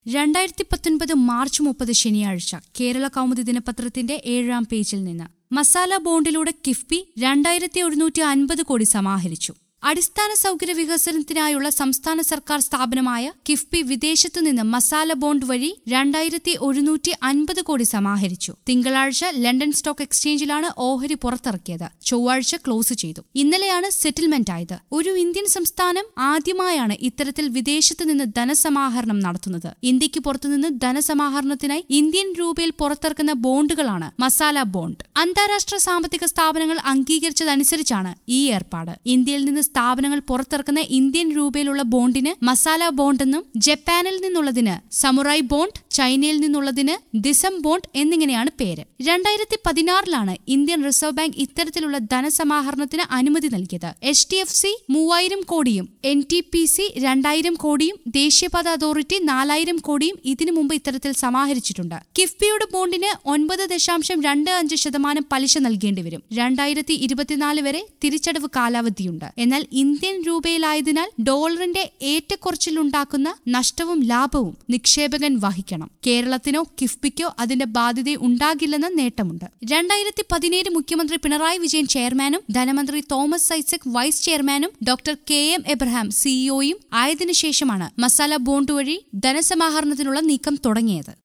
രണ്ടായിരത്തി പത്തൊൻപത് മാർച്ച് മുപ്പത് ശനിയാഴ്ച കേരള കൗമുദി ദിനപത്രത്തിന്റെ ഏഴാം പേജിൽ നിന്ന് മസാല ബോണ്ടിലൂടെ കിഫ്ബി രണ്ടായിരത്തി ഒരുന്നൂറ്റി അൻപത് കോടി സമാഹരിച്ചു അടിസ്ഥാന സൗകര്യ വികസനത്തിനായുള്ള സംസ്ഥാന സർക്കാർ സ്ഥാപനമായ കിഫ്ബി വിദേശത്തു നിന്ന് മസാല ബോണ്ട് വഴി രണ്ടായിരത്തി ഒരുന്നൂറ്റി അൻപത് കോടി സമാഹരിച്ചു തിങ്കളാഴ്ച ലണ്ടൻ സ്റ്റോക്ക് എക്സ്ചേഞ്ചിലാണ് ഓഹരി പുറത്തിറക്കിയത് ചൊവ്വാഴ്ച ക്ലോസ് ചെയ്തു ഇന്നലെയാണ് സെറ്റിൽമെന്റ് ആയത് ഒരു ഇന്ത്യൻ സംസ്ഥാനം ആദ്യമായാണ് ഇത്തരത്തിൽ വിദേശത്ത് നിന്ന് ധനസമാഹരണം നടത്തുന്നത് ഇന്ത്യക്ക് പുറത്തുനിന്ന് ധനസമാഹരണത്തിനായി ഇന്ത്യൻ രൂപയിൽ പുറത്തിറക്കുന്ന ബോണ്ടുകളാണ് മസാല ബോണ്ട് അന്താരാഷ്ട്ര സാമ്പത്തിക സ്ഥാപനങ്ങൾ അംഗീകരിച്ചതനുസരിച്ചാണ് ഈ ഏർപ്പാട് ഇന്ത്യയിൽ നിന്ന് സ്ഥാപനങ്ങൾ പുറത്തിറക്കുന്ന ഇന്ത്യൻ രൂപയിലുള്ള ബോണ്ടിന് മസാല ബോണ്ട് എന്നും ജപ്പാനിൽ നിന്നുള്ളതിന് സമുറായ് ബോണ്ട് ചൈനയിൽ നിന്നുള്ളതിന് ദിസം ബോണ്ട് എന്നിങ്ങനെയാണ് പേര് രണ്ടായിരത്തി പതിനാറിലാണ് ഇന്ത്യൻ റിസർവ് ബാങ്ക് ഇത്തരത്തിലുള്ള ധനസമാഹരണത്തിന് അനുമതി നൽകിയത് എച്ച് ഡി എഫ് സി മൂവായിരം കോടിയും എൻ ടി പി സി രണ്ടായിരം കോടിയും ദേശീയപാത അതോറിറ്റി നാലായിരം കോടിയും ഇതിനു മുമ്പ് ഇത്തരത്തിൽ സമാഹരിച്ചിട്ടുണ്ട് കിഫ്ബിയുടെ ബോണ്ടിന് ഒൻപത് ദശാംശം രണ്ട് അഞ്ച് ശതമാനം പലിശ നൽകേണ്ടി വരും രണ്ടായിരത്തി ഇരുപത്തിനാല് വരെ തിരിച്ചടവ് കാലാവധിയുണ്ട് എന്നാൽ ഇന്ത്യൻ രൂപയിലായതിനാൽ ഡോളറിന്റെ ഏറ്റക്കുറച്ചിലുണ്ടാക്കുന്ന നഷ്ടവും ലാഭവും നിക്ഷേപകൻ വഹിക്കണം കേരളത്തിനോ കിഫ്ബിക്കോ അതിന്റെ ബാധ്യത ഉണ്ടാകില്ലെന്ന നേട്ടമുണ്ട് രണ്ടായിരത്തി പതിനേഴ് മുഖ്യമന്ത്രി പിണറായി വിജയൻ ചെയർമാനും ധനമന്ത്രി തോമസ് ഐസക് വൈസ് ചെയർമാനും ഡോക്ടർ കെ എം എബ്രഹാം സിഇഒയും ആയതിനു ശേഷമാണ് മസാല ബോണ്ട് വഴി ധനസമാഹരണത്തിനുള്ള നീക്കം തുടങ്ങിയത്